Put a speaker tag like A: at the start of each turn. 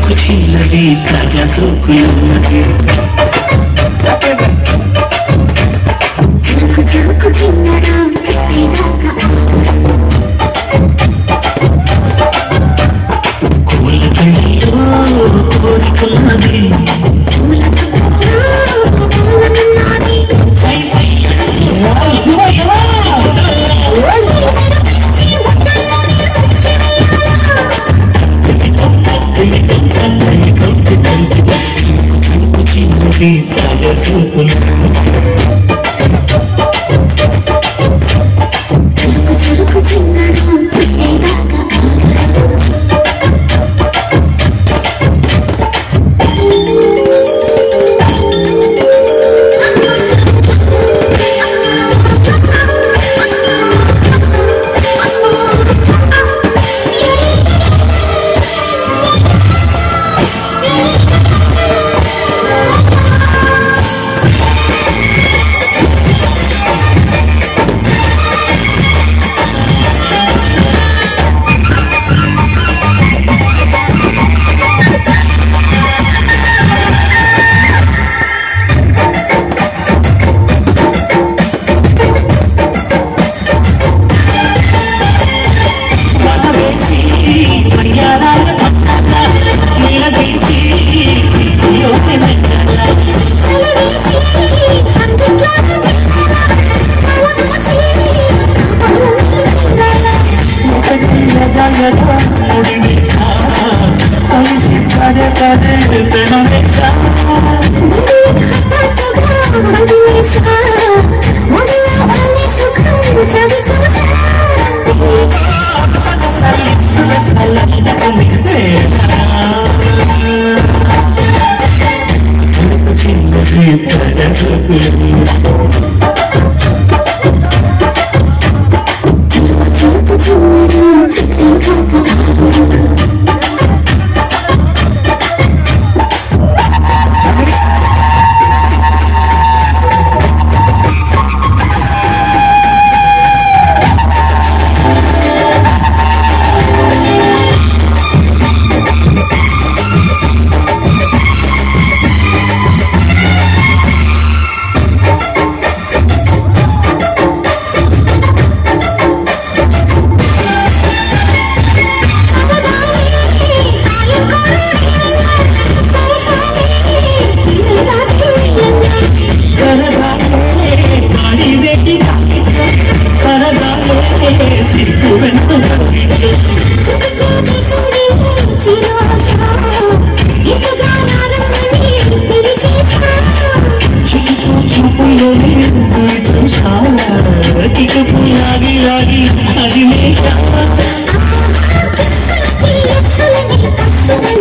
A: తణుకు చిన్నది తాజా సోకులున్నది
B: చురుకు చురుకు చిన్నడా చెప్పేదాకా
A: కోళ్ళ కళ్ళలో కోరికలున్నది
B: పూల పూలమన్నాది
A: సై సై అంటూ
B: పిచ్చి ముద్దల్లోనే ముంచి వేయాలా
A: తణుకు చిన్నది తాజా సోకులున్నది
B: చురుకు చురుకు చిన్నడా చెప్పేదాకా
A: వలవేసి వయ్యారాల పట్టాల నీలవేసి పిల్లిలోనే మెట్టాల
B: సెలవేసి సంధించాక చిన్నాలా అలవాసి పనుంది చిన్నాలా
A: ఒకటి యజాయగా ముడివేశా కలిసి పదే పదే పెనవేశా సగసలి సులసలైన చిన్నది ప్రజసుకులు కరగాలే పాడి వేడి కరగాలే సిగ్గు వెంట చిక్కు చూపులోనే చూసా కిక్కు లాగి లాగి అది మేషా
B: Yes,